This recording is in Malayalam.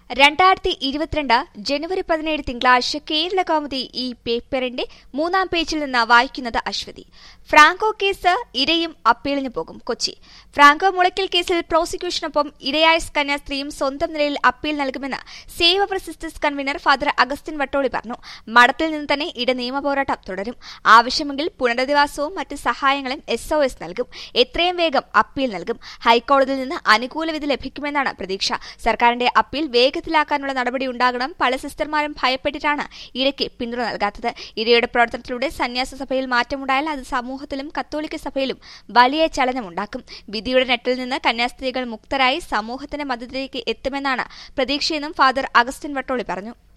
രണ്ടായിരത്തി ഇരുപത്തിരണ്ട് ജനുവരി പതിനേഴ് തിങ്കളാഴ്ച കേരള കൗമുദി ഈ പേപ്പറിന്റെ മൂന്നാം പേജിൽ നിന്ന് വായിക്കുന്നത് അശ്വതി ഫ്രാങ്കോ കേസ് ഇരയും അപ്പീലിന് പോകും കൊച്ചി ഫ്രാങ്കോ മുളയ്ക്കൽ കേസിൽ പ്രോസിക്യൂഷനൊപ്പം ഇരയായ കന്യാസ്ത്രീയും സ്വന്തം നിലയിൽ അപ്പീൽ നൽകുമെന്ന് save our sisters convener father Augustine Vattoli പറഞ്ഞു മഠത്തിൽ നിന്ന് തന്നെ ഇട നിയമ പോരാട്ടം തുടരും ആവശ്യമെങ്കിൽ പുനരധിവാസവും മറ്റ് സഹായങ്ങളും എസ് ഒ എസ് നൽകും എത്രയും വേഗം അപ്പീൽ നൽകും ഹൈക്കോടതിയിൽ നിന്ന് അനുകൂല വിധി ലഭിക്കുമെന്നാണ് പ്രതീക്ഷ സർക്കാരിന്റെ അപ്പീൽ വേഗത്തിലാക്കാനുള്ള നടപടി ഉണ്ടാകണം പല സിസ്റ്റർമാരും ഭയപ്പെട്ടിട്ടാണ് ഇരയ്ക്ക് പിന്തുണ നൽകാത്തത് ഇരയുടെ പ്രവർത്തനത്തിലൂടെ സന്യാസ സഭയിൽ മാറ്റമുണ്ടായാൽ അത് സമൂഹത്തിലും കത്തോലിക്ക സഭയിലും വലിയ ചലനമുണ്ടാക്കും വിധിയുടെ നെട്ടിൽ നിന്ന് കന്യാസ്ത്രീകൾ മുക്തരായി സമൂഹത്തിന്റെ മധ്യത്തിലേക്ക് എത്തുമെന്നാണ് പ്രതീക്ഷയെന്നും ഫാദർ അഗസ്റ്റിൻ വട്ടോളി പറഞ്ഞു